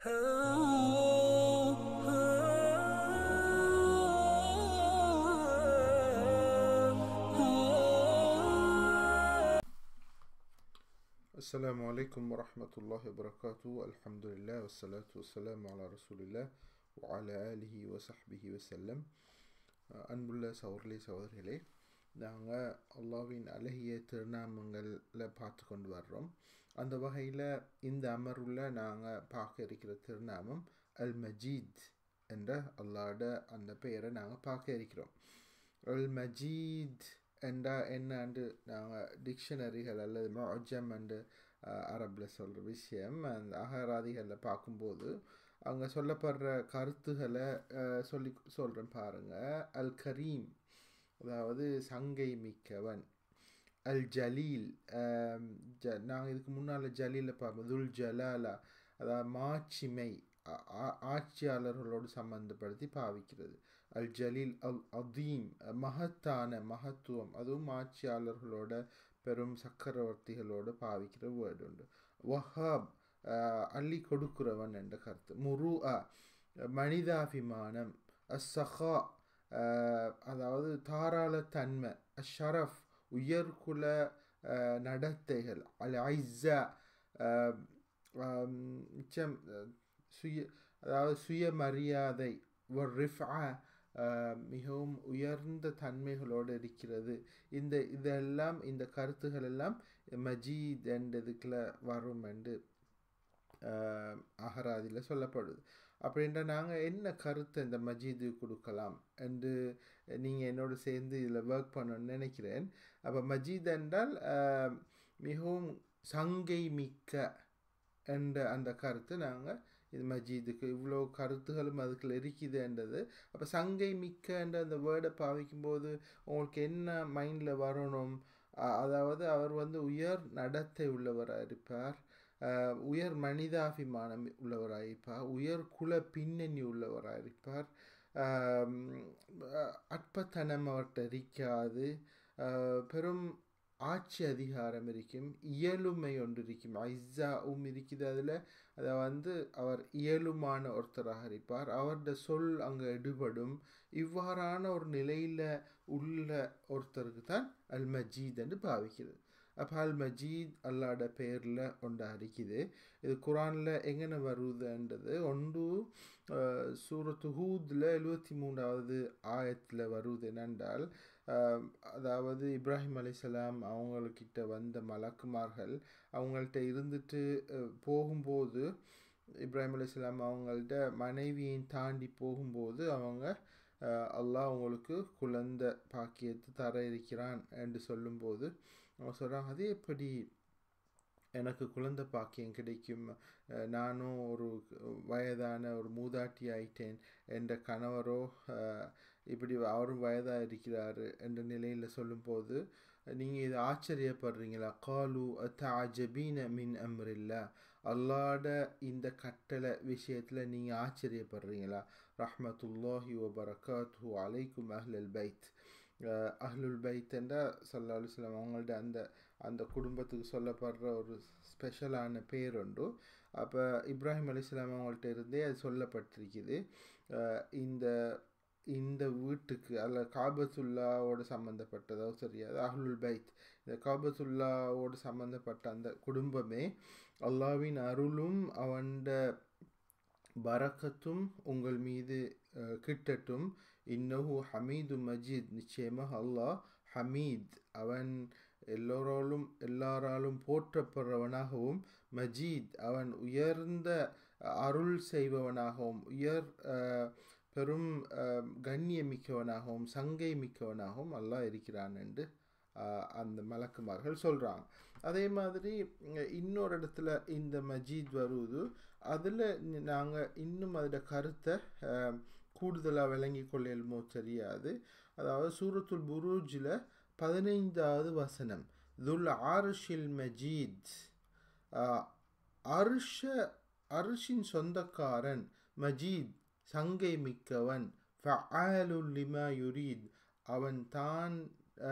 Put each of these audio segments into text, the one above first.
السلام عليكم ورحمة الله وبركاته الحمد لله والصلاة والسلام على رسول الله وعلى آله وصحبه وسلم அன்புள்ள சகோதரே சகோதரிகளே நாங்கள் அல்லாவின் அழகிய திருநாமங்களில் பார்த்து கொண்டு வர்றோம் அந்த வகையில் இந்த அமர்வில் நாங்கள் பார்க்க இருக்கிற திருநாமம் அல் மஜீத் என்ற அல்லாட அந்த பெயரை நாங்கள் பார்க்க இருக்கிறோம் அல் மஜீத் என்றா என்னாண்டு நாங்கள் டிக்ஷனரிகள் அல்லது மொஜம் என்று அரபில் சொல்கிற விஷயம் அந்த அகராதிகளில் பார்க்கும்போது அங்கே சொல்லப்படுற கருத்துக்களை சொல்லி சொல்கிறேன் பாருங்கள் அல் கரீம் அதாவது சங்கை மிக்கவன் அல் ஜலீல் ஜ நாங்கள் இதுக்கு முன்னால் ஜலீலில் பார்ப்போம் துல் ஜலாலா அதாவது மாட்சிமை ஆட்சியாளர்களோடு சம்பந்தப்படுத்தி பாவிக்கிறது அல் ஜலீல் அல் அதீம் மகத்தான மகத்துவம் அதுவும் ஆட்சியாளர்களோட பெரும் சக்கரவர்த்திகளோடு பாவிக்கிற வேர்டு உண்டு வஹாப் அள்ளி கொடுக்கிறவன் என்ற கருத்து முரு அ மனிதாபிமானம் அஸ்ஸஹா அதாவது தாராளத்தன்மை அஷரஃப் உயர்குல நடத்தைகள் அல் ஐஸா மிச்சம் சுய அதாவது சுயமரியாதை ஒரு ரிஃபா மிகவும் உயர்ந்த தன்மைகளோடு இருக்கிறது இந்த இதெல்லாம் இந்த கருத்துகள் எல்லாம் மஜீத் என்றதுக்குள்ள வரும் என்று அகராதியில் சொல்லப்படுது அப்படின்ற நாங்கள் என்ன கருத்தை இந்த மஜீது கொடுக்கலாம் என்று நீங்கள் என்னோடு சேர்ந்து இதில் ஒர்க் பண்ணணும்னு நினைக்கிறேன் அப்போ மஜீத் என்றால் மிகவும் சங்கை மிக்க என்ற அந்த கருத்து நாங்கள் இது மஜீதுக்கு இவ்வளோ கருத்துகளும் அதுக்குள்ள இருக்குதுன்றது அப்போ சங்கை மிக்கன்ற அந்த வேர்டை பாவிக்கும்போது உங்களுக்கு என்ன மைண்டில் வரணும் அதாவது அவர் வந்து உயர் நடத்தை உள்ளவராக இருப்பார் உயர் மனிதாபிமானம் உள்ளவராக இருப்பார் உயர் குல பின்னணி உள்ளவராக இருப்பார் அற்பத்தனம் அவர்கிட்ட இருக்காது பெரும் ஆட்சி அதிகாரம் இருக்கும் இயலுமை ஒன்று இருக்கும் ஐஸாவும் இருக்குது அதில் அதை வந்து அவர் இயலுமான ஒருத்தராக இருப்பார் அவருடைய சொல் அங்கே எடுபடும் இவ்வாறான ஒரு நிலையில் உள்ள ஒருத்தருக்கு தான் அல் மஜீத் என்று பாவிக்கிறது அப்போ அல் மஜீத் அல்லாட பெயரில் ஒன்று அரிக்குது இது குரானில் எங்கே வருதுன்றது ஒன்று சூரத்து ஹூதில் எழுபத்தி மூணாவது ஆயத்தில் வருது என்னென்றால் அதாவது இப்ராஹிம் அலிசலாம் அவங்கக்கிட்ட வந்த மலக்குமார்கள் அவங்கள்ட்ட இருந்துட்டு போகும்போது இப்ராஹிம் அலிஸ்லாம் அவங்கள்ட்ட மனைவியை தாண்டி போகும்போது அவங்க அல்லாஹ் அவங்களுக்கு குழந்த பாக்கியத்தை தர இருக்கிறான் என்று சொல்லும்போது அவங்க சொல்கிறாங்க அது எப்படி எனக்கு குழந்தை பாக்கியம் கிடைக்கும் நானும் ஒரு வயதான ஒரு மூதாட்டி ஆயிட்டேன் என்ற கணவரோ இப்படி அவரும் வயதாக இருக்கிறாரு என்ற நிலையில் சொல்லும்போது நீங்கள் இதை ஆச்சரியப்படுறீங்களா காலு தாஜபீன மின் அம்ரில்லா அல்லாட இந்த கட்டளை விஷயத்தில் நீங்கள் ஆச்சரியப்படுறீங்களா ரஹ்மத்துல்லாஹி வபரகாத்து அலைக்கும் அஹ்லல் பைத் அஹ்லுல் பைத் என்றால் சல்லா அலுவலாம் அவங்கள்ட்ட அந்த அந்த குடும்பத்துக்கு சொல்லப்படுற ஒரு ஸ்பெஷலான பேர் உண்டு அப்போ இப்ராஹிம் அலிஸ்லாம் அவங்கள்ட்ட இருந்தே அது சொல்லப்பட்டிருக்குது இந்த இந்த வீட்டுக்கு அல்ல காபத்துல்லாவோடு சம்மந்தப்பட்டதோ சரியாது அஹ்லுல் பைத் இந்த காபத்துல்லாவோடு சம்மந்தப்பட்ட அந்த குடும்பமே அல்லாவின் அருளும் அவன்ட பரக்கத்தும் உங்கள் மீது கிட்டட்டும் இன்னஹு ஹமீது மஜீத் நிச்சயமாக அல்லாஹ் ஹமீத் அவன் எல்லோராலும் எல்லாராலும் போற்றப்படுறவனாகவும் மஜீத் அவன் உயர்ந்த அருள் செய்பவனாகவும் உயர் பெரும் கண்ணியமிக்கவனாகவும் சங்கை மிக்கவனாகவும் அல்லாஹ் இருக்கிறான் என்று அந்த மலக்குமார்கள் சொல்கிறாங்க அதே மாதிரி இன்னொரு இடத்துல இந்த மஜீத் வருவது அதில் நாங்கள் இன்னும் அதோட கருத்தை கூடுதலாக விளங்கி கொள்ளலுமோ தெரியாது அதாவது சூரத்துல் புரூஜில் பதினைந்தாவது வசனம் துல் ஆருஷில் மஜீத் அருஷ அருஷின் சொந்தக்காரன் மஜீத் சங்கை மிக்கவன் லிமா யுரீத் அவன் தான்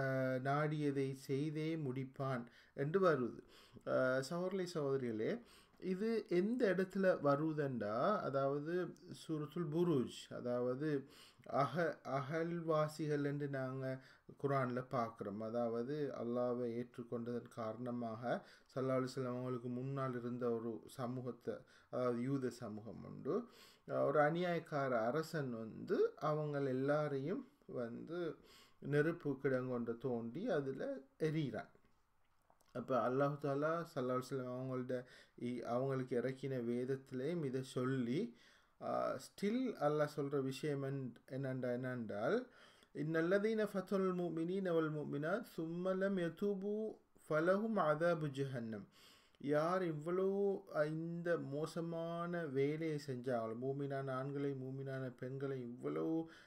நாடியதை செய்தே முடிப்பான் என்று வருது சகோதரி சகோதரிகளே இது எந்த இடத்துல வருவதுண்டா அதாவது சூரத்துல் புருஜ் அதாவது அக அகல்வாசிகள் என்று நாங்கள் குரானில் பார்க்குறோம் அதாவது அல்லாவை ஏற்றுக்கொண்டதன் காரணமாக சல்லா அலுவலம் அவங்களுக்கு முன்னால் இருந்த ஒரு சமூகத்தை அதாவது யூத சமூகம் உண்டு ஒரு அநியாயக்கார அரசன் வந்து அவங்க எல்லாரையும் வந்து நெருப்பு கிடங்கொண்ட தோண்டி அதில் எரியிறான் அப்போ அல்லாஹு தாலா சல்லா அலுவலம் அவங்கள்ட அவங்களுக்கு இறக்கின வேதத்திலையும் இதை சொல்லி ஸ்டில் அல்லாஹ் சொல்கிற விஷயம் என்னண்டா என்னென்றால் இன்னல்லதீன ஃபத்துல் முமினீன் அவல் முமினா சும்மலம் யதூபு ஃபலஹும் அதாபு ஜஹன்னம் யார் இவ்வளோ இந்த மோசமான வேலையை செஞ்சாங்களோ மூமினான ஆண்களை மூமினான பெண்களை இவ்வளோ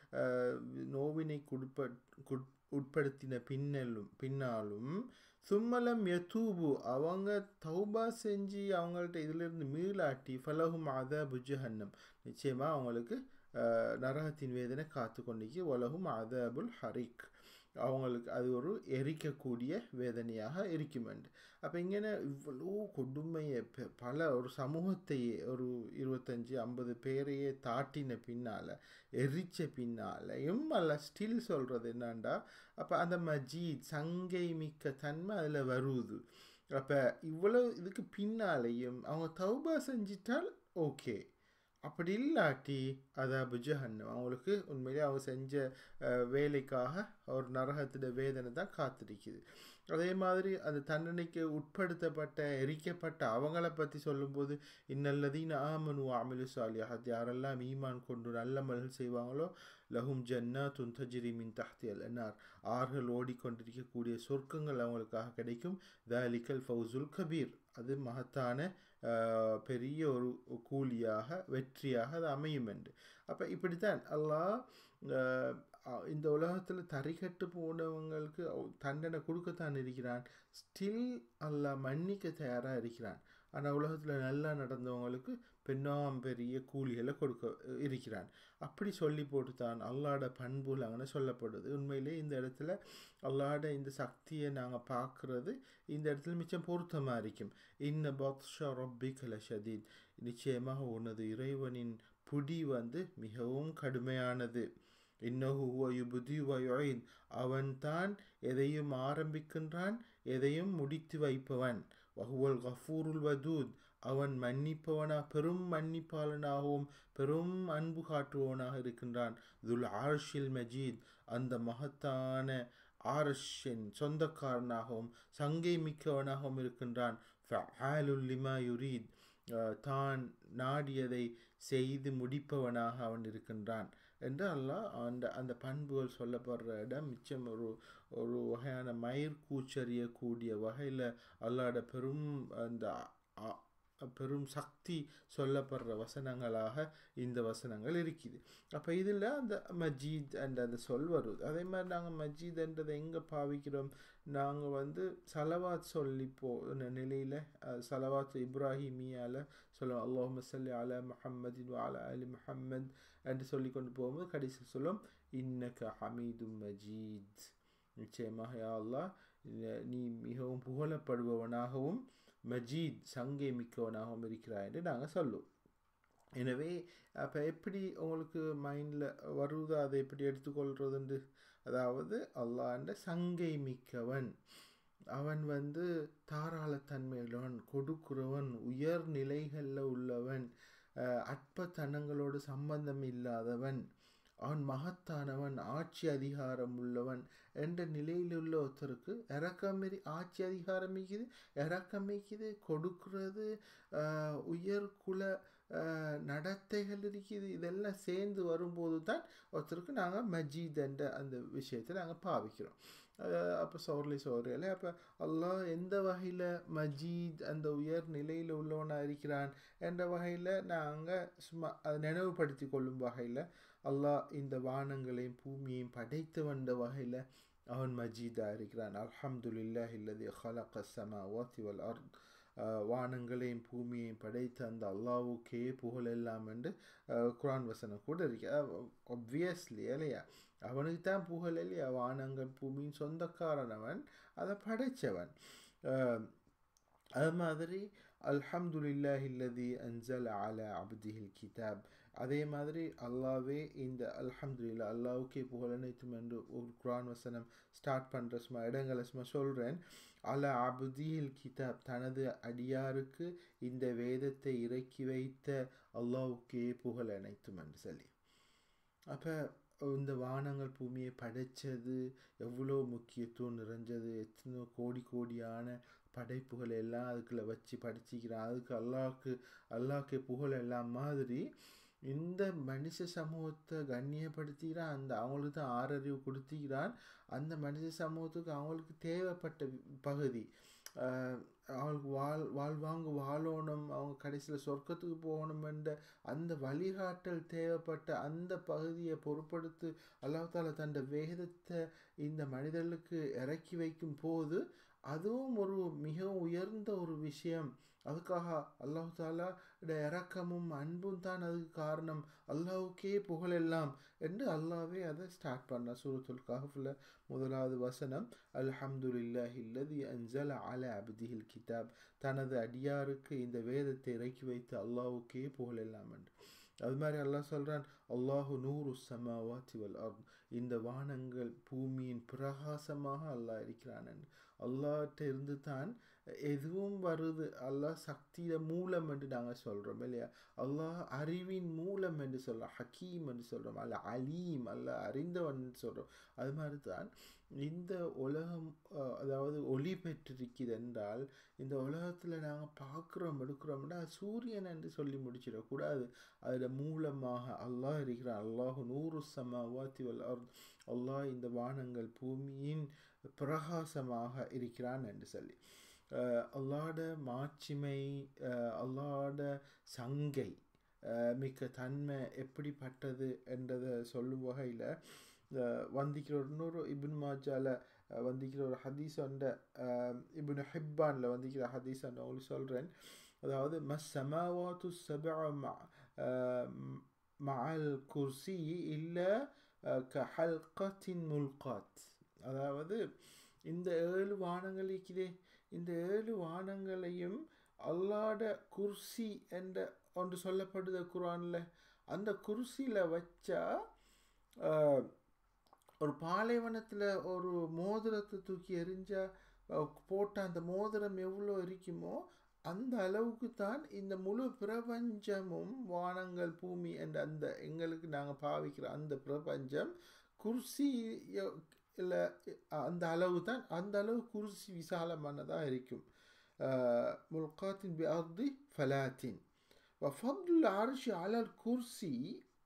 நோவினை குட்ப உட்படுத்தின பின்னலும் பின்னாலும் சும்மலம் யதூபு அவங்க தௌபா செஞ்சு அவங்கள்ட்ட இதிலிருந்து மீளாட்டி ஃபலஹும் அதபு ஜஹன்னம் நிச்சயமாக அவங்களுக்கு நரகத்தின் வேதனை காத்து கொண்டிக்கு உலகும் அதபுல் ஹரிக் அவங்களுக்கு அது ஒரு எரிக்கக்கூடிய வேதனையாக இருக்குமெண்டு அப்போ இங்கே இவ்வளோ கொடுமையை பல ஒரு சமூகத்தையே ஒரு இருபத்தஞ்சி ஐம்பது பேரையே தாட்டின பின்னால் எரிச்ச பின்னாலையும் அல்ல ஸ்டில் சொல்கிறது என்னண்டா அப்போ அந்த மஜீத் சங்கை மிக்க தன்மை அதில் வருது அப்போ இவ்வளோ இதுக்கு பின்னாலையும் அவங்க தௌபா செஞ்சிட்டால் ஓகே அப்படி இல்லாட்டி அதாபு ஜஹன்னம் அவங்களுக்கு உண்மையிலே அவங்க செஞ்ச வேலைக்காக ஒரு நரகத்திட வேதனை தான் காத்திருக்குது அதே மாதிரி அந்த தண்டனைக்கு உட்படுத்தப்பட்ட எரிக்கப்பட்ட அவங்கள பற்றி சொல்லும்போது இன்னல்லதீன ஆமனு அமிலு சாலியாத் யாரெல்லாம் ஈமான் கொண்டு நல்ல மல்கள் செய்வாங்களோ லஹும் ஜன்னா துந்தஜிரி மின் தஹ்தி அல் என்னார் ஆறுகள் ஓடிக்கொண்டிருக்கக்கூடிய சொர்க்கங்கள் அவங்களுக்காக கிடைக்கும் தலிக்கல் ஃபவுசுல் கபீர் அது மகத்தான பெரிய ஒரு கூலியாக வெற்றியாக அது அமையும் என்று அப்போ இப்படித்தான் அல்லாஹ் இந்த உலகத்தில் தறிகட்டு போனவங்களுக்கு தண்டனை கொடுக்கத்தான் இருக்கிறான் ஸ்டில் அல்லாஹ் மன்னிக்க தயாராக இருக்கிறான் ஆனால் உலகத்தில் நல்லா நடந்தவங்களுக்கு பெண்ணாம் பெரிய கூலிகளை கொடுக்க இருக்கிறான் அப்படி சொல்லி போட்டு தான் அல்லாட பண்புகள் அங்கே சொல்லப்படுது உண்மையிலே இந்த இடத்துல அல்லாட இந்த சக்தியை நாங்கள் பார்க்குறது இந்த இடத்துல மிச்சம் பொருத்தமாக இருக்கும் இன்ன பக்ஷா ரொப்பி கலஷதீத் நிச்சயமாக உனது இறைவனின் புடி வந்து மிகவும் கடுமையானது இன்னஹுவயுபுதிவயுயின் அவன்தான் எதையும் ஆரம்பிக்கின்றான் எதையும் முடித்து வைப்பவன் வஹுவல் கஃபூருல் வதூத் அவன் மன்னிப்பவனா பெரும் மன்னிப்பாளனாகவும் பெரும் அன்பு காட்டுபவனாக இருக்கின்றான் துல் ஆர்ஷில் மஜீத் அந்த மகத்தான ஆரஷின் சொந்தக்காரனாகவும் சங்கை மிக்கவனாகவும் இருக்கின்றான் லிமா யுரீத் தான் நாடியதை செய்து முடிப்பவனாக அவன் இருக்கின்றான் என்று அல்லாஹ் அந்த அந்த பண்புகள் சொல்லப்படுற இடம் மிச்சம் ஒரு ஒரு வகையான மயிர் கூச்சறியக்கூடிய வகையில் அல்லாட பெரும் அந்த பெரும் சக்தி சொல்லப்படுற வசனங்களாக இந்த வசனங்கள் இருக்குது அப்போ இதில் அந்த மஜீத் என்ற அந்த சொல் வருது அதே மாதிரி நாங்கள் மஜீத்ன்றதை எங்கே பாவிக்கிறோம் நாங்கள் வந்து சலவாத் சொல்லி போ நிலையில் சலவாத் இப்ராஹிமியால் சொல்லுவோம் அல்லாஹ் மசல்லி அல முஹம்மதின் அல அலி முஹம்மத் என்று சொல்லி கொண்டு போகும்போது கடைசி சொல்லும் இன்னக்க ஹமீது மஜீத் நிச்சயமாக யா அல்லாஹ் நீ மிகவும் புகழப்படுபவனாகவும் மஜீத் சங்கை மிக்கவனாகவும் இருக்கிறாய் என்று நாங்கள் சொல்லுவோம் எனவே அப்போ எப்படி உங்களுக்கு மைண்டில் வருதோ அதை எப்படி எடுத்துக்கொள்கிறதுண்டு அதாவது அல்லாண்ட சங்கை மிக்கவன் அவன் வந்து தாராளத்தன்மையுள்ளவன் கொடுக்கிறவன் உயர் நிலைகளில் உள்ளவன் அற்பத்தனங்களோடு சம்பந்தம் இல்லாதவன் அவன் மகத்தானவன் ஆட்சி அதிகாரம் உள்ளவன் என்ற நிலையில் உள்ள ஒருத்தருக்கு இறக்கமாரி ஆட்சி அதிகாரம் மிக்குது இறக்கம் மிக்குது கொடுக்கறது உயர் குல நடத்தைகள் இருக்குது இதெல்லாம் சேர்ந்து வரும்போது தான் ஒருத்தருக்கு நாங்கள் மஜீத் என்ற அந்த விஷயத்தை நாங்கள் பாவிக்கிறோம் அப்போ சோர்லி சோர்ல அப்போ அல்லாஹ் எந்த வகையில் மஜீத் அந்த உயர் நிலையில் உள்ளவனாக இருக்கிறான் என்ற வகையில் நாங்கள் சும்மா அதை நினைவுபடுத்தி கொள்ளும் வகையில் அல்லாஹ் இந்த வானங்களையும் பூமியையும் படைத்து வந்த வகையில் அவன் மஜீதாக இருக்கிறான் அல்ஹம்துலில்லா இல்லதி ஹலக சமாவாத்தி வல் அர்த் வானங்களையும் பூமியையும் படைத்த அந்த அல்லாவுக்கே புகழ் எல்லாம் என்று குரான் வசனம் கூட இருக்கு ஒப்வியஸ்லி இல்லையா அவனுக்கு தான் புகழ் இல்லையா வானங்கள் பூமியின் சொந்தக்காரன் அவன் அதை படைத்தவன் அது மாதிரி அல்ஹம்துலில்லாஹி இல்லதி அன்சல் அல அப்திஹில் கிதாப் அதே மாதிரி அல்லாவே இந்த அல்ஹம்துலில்லா அல்லாவுக்கே புகழனைத்தும் என்று ஒரு குரான் வசனம் ஸ்டார்ட் பண்ணுற சும்மா இடங்களை சும்மா சொல்கிறேன் அல அபுதியில் கிதாப் தனது அடியாருக்கு இந்த வேதத்தை இறக்கி வைத்த அல்லாவுக்கே புகழ் அனைத்தும் என்று சொல்லி அப்போ இந்த வானங்கள் பூமியை படைச்சது எவ்வளோ முக்கியத்துவம் நிறைஞ்சது எத்தனை கோடி கோடியான படைப்புகள் எல்லாம் அதுக்குள்ள வச்சு படிச்சுக்கிறான் அதுக்கு அல்லாவுக்கு அல்லாவுக்கு புகழ் எல்லாம் மாதிரி இந்த மனுஷ சமூகத்தை கண்ணியப்படுத்திக்கிறான் அந்த அவங்களுக்கு தான் ஆறறிவு கொடுத்திக்கிறான் அந்த மனுஷ சமூகத்துக்கு அவங்களுக்கு தேவைப்பட்ட பகுதி அவங்களுக்கு வாழ் வாழ்வாங்க வாழணும் அவங்க கடைசியில் சொர்க்கத்துக்கு போகணும் என்ற அந்த வழிகாட்டல் தேவைப்பட்ட அந்த பகுதியை பொருட்படுத்து அல்லாஹால தன் வேதத்தை இந்த மனிதர்களுக்கு இறக்கி வைக்கும் போது அதுவும் ஒரு மிகவும் உயர்ந்த ஒரு விஷயம் அதுக்காக அல்லாஹு தாலா இறக்கமும் அன்பும் தான் அதுக்கு காரணம் அல்லாவுக்கே புகழெல்லாம் என்று அல்லாவே அதை ஸ்டார்ட் பண்ண சூரத்துல் காஃபில் முதலாவது வசனம் அல்ஹம்துலில்லாஹி இல்லதி அன்சல அல அப்திஹில் கிதாப் தனது அடியாருக்கு இந்த வேதத்தை இறக்கி வைத்து அல்லாவுக்கே புகழெல்லாம் என்று அது மாதிரி அல்லாஹ் சொல்கிறான் அல்லாஹு நூறு சமாவாத்தி வல் அர்த் இந்த வானங்கள் பூமியின் பிரகாசமாக அல்லாஹ் இருக்கிறான் என்று அல்லாஹ்ட்ட இருந்து தான் எதுவும் வருது அல்லாஹ் சக்தியில மூலம் என்று நாங்கள் சொல்கிறோம் இல்லையா அல்லாஹ் அறிவின் மூலம் என்று சொல்கிறோம் ஹக்கீம் என்று சொல்கிறோம் அல்ல அலீம் அல்ல அறிந்தவன் சொல்கிறோம் அது மாதிரி தான் இந்த உலகம் அதாவது ஒளி பெற்றிருக்கிறது என்றால் இந்த உலகத்தில் நாங்கள் பார்க்குறோம் எடுக்கிறோம்னா சூரியன் என்று சொல்லி முடிச்சிடக்கூடாது அதில் மூலமாக அல்லாஹ் இருக்கிறான் அல்லாஹு நூறு சமாவாத்தி வல் அல்லாஹ் இந்த வானங்கள் பூமியின் பிரகாசமாக இருக்கிறான் என்று சொல்லி அல்லாட மாட்சிமை அல்லாட சங்கை மிக்க தன்மை எப்படிப்பட்டது என்றதை சொல்லும் வகையில் வந்திக்கிற இன்னொரு இபின் மாஜால வந்திக்கிற ஒரு ஹதீஸ் அண்ட இபின் ஹிப்பானில் வந்திக்கிற ஹதீஸ் அண்ட உங்களுக்கு சொல்கிறேன் அதாவது மஸ் சமாவாத்து சபா மஅல் குர்சி இல்லை கஹல்கத்தின் முல்காத் அதாவது இந்த ஏழு வானங்கள் இருக்குதே இந்த ஏழு வானங்களையும் அல்லாட குர்சி என்ற ஒன்று சொல்லப்படுது குரானில் அந்த குர்சியில் வச்சா ஒரு பாலைவனத்தில் ஒரு மோதிரத்தை தூக்கி எரிஞ்சா போட்ட அந்த மோதிரம் எவ்வளோ இருக்குமோ அந்த அளவுக்கு தான் இந்த முழு பிரபஞ்சமும் வானங்கள் பூமி என்ற அந்த எங்களுக்கு நாங்கள் பாவிக்கிற அந்த பிரபஞ்சம் குர்சி இல்லை அந்த அளவு தான் அந்த அளவு குர்சி விசாலமானதாக இருக்கும் முல்காத்தின் பி அர்தி ஃபலாத்தின் وفضل العرش على الكرسي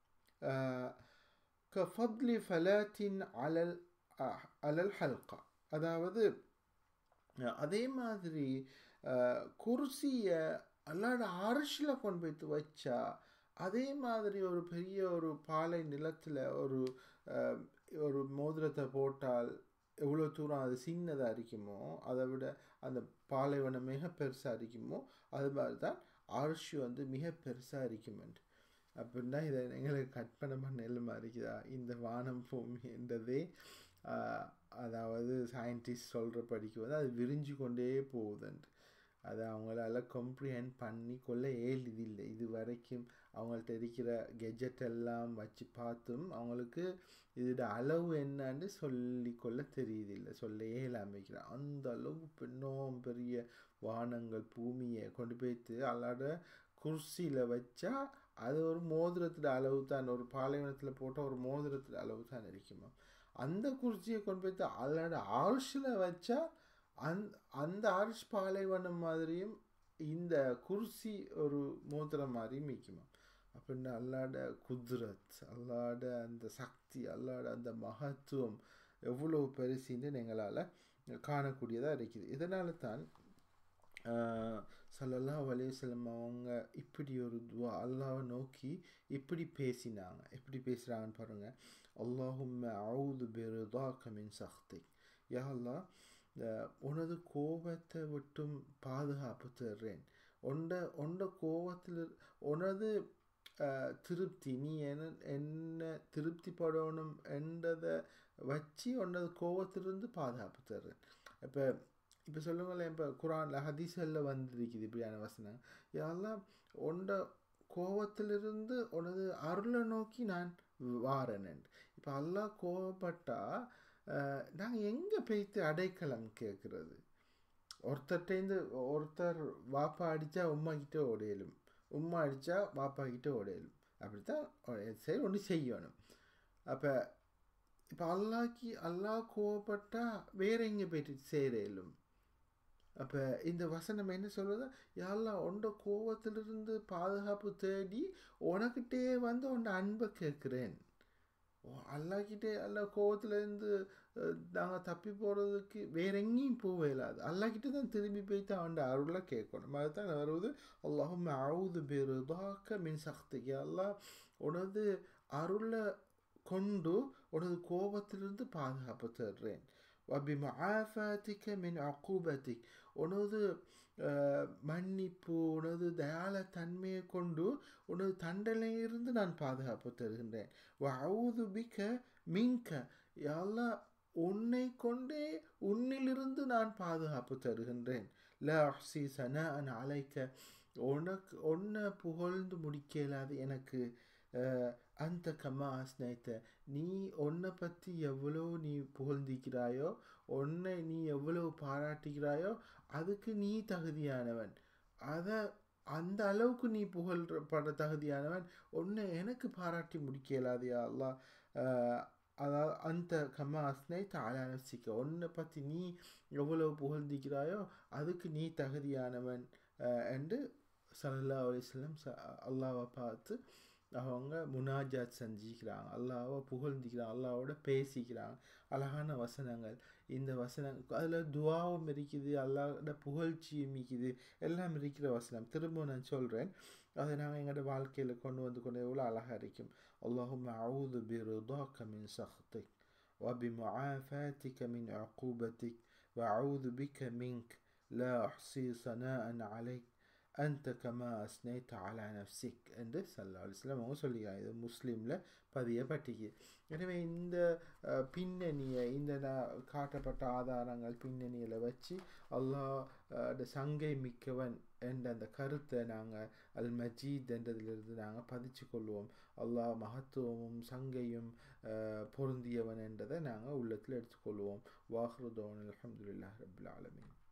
كفضل فلات على على الحلقة அதாவது அதே மாதிரி குர்சியை அல்லாட அரசில் கொண்டு போய்த்து வச்சா அதே மாதிரி ஒரு பெரிய ஒரு பாலை நிலத்தில் ஒரு ஒரு மோதிரத்தை போட்டால் எவ்வளோ தூரம் அது சின்னதாக இருக்குமோ அதை விட அந்த பாலைவனம் மிக பெருசாக இருக்குமோ அது மாதிரி தான் அரிசி வந்து மிக பெருசாக இருக்குமென்று அப்படின்னா இதை எங்களுக்கு கற்பனை பண்ண எல்லுமா இருக்குதா இந்த வானம் பூமி என்றதே அதாவது சயின்டிஸ்ட் சொல்கிற படிக்கு வந்து அது விரிஞ்சு கொண்டே போகுதுன்ட்டு அதை அவங்களால கம்ப்ரிஹெண்ட் பண்ணி கொள்ள ஏழுதில்லை இது வரைக்கும் அவங்கள்ட்ட இருக்கிற கெஜெட் எல்லாம் வச்சு பார்த்தும் அவங்களுக்கு இதோட அளவு என்னன்னு சொல்லி கொள்ள தெரியுதில்லை சொல்ல இயலாமைக்கிறான் அந்த அளவு பெண்ணோம் பெரிய வானங்கள் பூமியை கொண்டு போய்த்து அல்லாட குர்சியில் வச்சா அது ஒரு மோதிரத்தில் அளவு தான் ஒரு பாலைவனத்தில் போட்டால் ஒரு மோதிரத்தில் அளவு தான் இருக்குமா அந்த குர்சியை கொண்டு போய்த்து அல்லாட ஆர்ஷில் வச்சா அந் அந்த ஆர்ஷ் பாலைவனம் மாதிரியும் இந்த குர்சி ஒரு மோதிரம் மாதிரியும் மிக்குமா அப்படின்னு அல்லாட குதிரத் அல்லாட அந்த சக்தி அல்லாட அந்த மகத்துவம் எவ்வளோ பெருசின்னு எங்களால் காணக்கூடியதாக இருக்குது இதனால தான் சல்லல்லா அலையம் அவங்க இப்படி ஒரு துவா அல்லாவை நோக்கி இப்படி பேசினாங்க எப்படி பேசுகிறாங்கன்னு பாருங்கள் அல்லாஹும் அவுது பெருதா கமின் சக்தி யா அல்லா உனது கோபத்தை விட்டும் பாதுகாப்பு தர்றேன் ஒண்ட ஒண்ட கோபத்தில் உனது திருப்தி நீ என்ன என்ன திருப்திப்படணும் என்றதை வச்சு உன்னது கோபத்திலிருந்து பாதுகாப்பு தர்றேன் இப்போ இப்போ சொல்லுங்களேன் இப்போ குரானில் ஹதீஸ்களில் வந்திருக்குது இப்படியான வசனம் யாரெல்லாம் உண்ட கோவத்திலிருந்து உனது அருளை நோக்கி நான் வாரேன் இப்போ அல்லாஹ் கோவப்பட்டா நாங்கள் எங்கே போய்த்து அடைக்கலம் கேட்குறது ஒருத்தர்கிட்டேருந்து ஒருத்தர் வாப்பா அடித்தா உம்மா கிட்ட ஓடையலும் உம்மா அடித்தா வாப்பா கிட்ட ஓடையலும் அப்படித்தான் சரி ஒன்று செய்யணும் அப்போ இப்போ அல்லாக்கி அல்லாஹ் கோவப்பட்டா வேற எங்கே போயிட்டு சேரையிலும் அப்போ இந்த வசனம் என்ன சொல்லுது யாரெல்லாம் உண்ட கோவத்திலிருந்து பாதுகாப்பு தேடி உனக்கிட்டே வந்து உன்ட அன்பை கேட்குறேன் அல்லாக்கிட்டே அல்ல கோவத்துலேருந்து நாங்கள் தப்பி போகிறதுக்கு வேற எங்கேயும் போக இல்லாது அல்லாக்கிட்ட தான் திரும்பி போய்த்து அவன் அருளை கேட்கணும் அதுதான் வருவது அல்லாஹும் அவுது பெருதாக்க மின் சக்திக்கு அல்லா உனது அருளை கொண்டு உனது கோபத்திலிருந்து பாதுகாப்பு தர்றேன் வபிமாஃபாத்திக்க மின் அக்கூபத்திக் உனது மன்னிப்பு உனது தயால தன்மையை கொண்டு உனது தண்டனையிலிருந்து நான் பாதுகாப்பு தருகின்றேன் வவுது பிக்க மிங்க எல்லாம் உன்னை கொண்டே உன்னிலிருந்து நான் பாதுகாப்பு தருகின்றேன் ல அஹ்சி சன அன் அலைக்க உனக்கு ஒன்றை புகழ்ந்து முடிக்க இயலாது எனக்கு அந்த கம்மா ஆஸ்னைத்த நீ உன்னை பற்றி எவ்வளோ நீ புகழ்ந்திக்கிறாயோ உன்னை நீ எவ்வளவு பாராட்டுகிறாயோ அதுக்கு நீ தகுதியானவன் அதை அந்த அளவுக்கு நீ புகழ்பட தகுதியானவன் உன்னை எனக்கு பாராட்டி முடிக்க இயலாதையா அல்லா அதாவது அந்த கம்மா அஸ்னை தாளானசிக்க உன்னை பற்றி நீ எவ்வளவு புகழ்ந்திக்கிறாயோ அதுக்கு நீ தகுதியானவன் என்று சல்லா அலிஸ்லம் அல்லாவை பார்த்து அவங்க முனாஜாத் செஞ்சுக்கிறாங்க அல்லாவை புகழ்ந்திக்கிறாங்க அல்லாவோட பேசிக்கிறாங்க அழகான வசனங்கள் இந்த வசனம் அதில் துவாவும் இருக்குது அல்லாவோட புகழ்ச்சியும் இருக்குது எல்லாம் இருக்கிற வசனம் திரும்ப நான் சொல்கிறேன் அதை நாங்கள் எங்களோட வாழ்க்கையில் கொண்டு வந்து கொண்டு எவ்வளோ அழகாக இருக்கும் அல்லாஹும் அவுது برضاك من سخطك وبمعافاتك من عقوبتك وأعوذ بك منك لا أحصي ثناء عليك அந்த கமா அஸ்னைத் அலா நப்சிக் என்று சல்லா அலிஸ்லாம் அவங்க சொல்லிக்கிறாங்க இது முஸ்லீமில் பதியப்பட்டிக்கு எனவே இந்த பின்னணியை இந்த காட்டப்பட்ட ஆதாரங்கள் பின்னணியில் வச்சு அல்லாஹ் சங்கை மிக்கவன் என்ற அந்த கருத்தை நாங்கள் அல் மஜீத் என்றதிலிருந்து நாங்கள் பதிச்சு கொள்வோம் அல்லாஹ் மகத்துவமும் சங்கையும் பொருந்தியவன் என்றதை நாங்கள் உள்ளத்தில் எடுத்துக்கொள்வோம் வாஹ்ருதோன் அலமதுல்லா ரபுல் ஆலமின்